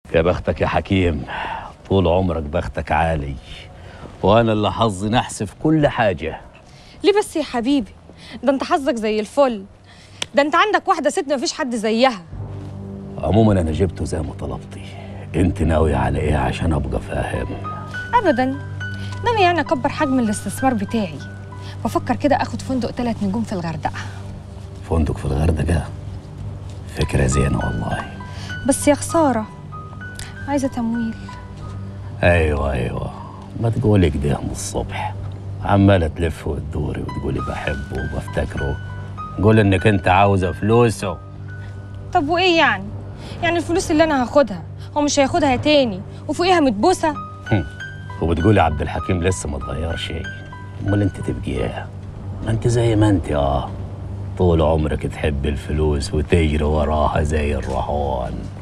يا بختك يا حكيم طول عمرك بختك عالي وانا اللي حظي نحس في كل حاجه ليه بس يا حبيبي ده انت حظك زي الفل ده انت عندك واحده ست مفيش حد زيها عموما انا جبته زي ما طلبتي انت ناوي على ايه عشان ابقى فاهم ابدا ناوي يعني اكبر حجم الاستثمار بتاعي بفكر كده اخد فندق ثلاث نجوم في الغردقه فندق في الغردقه فكره زينه والله بس يا خساره عايزه تمويل ايوه ايوه ما تقولي كده من الصبح عماله تلف وتدوري وتقولي بحبه وبفتكره قول انك انت عاوزه فلوسه طب وايه يعني يعني الفلوس اللي انا هاخدها هو مش هياخدها تاني وفوقيها متبوسه هم. وبتقولي عبد الحكيم لسه ما اتغير شيء امال انت تبقي ايه ما انت زي ما انت اه طول عمرك تحب الفلوس وتجري وراها زي الرهوان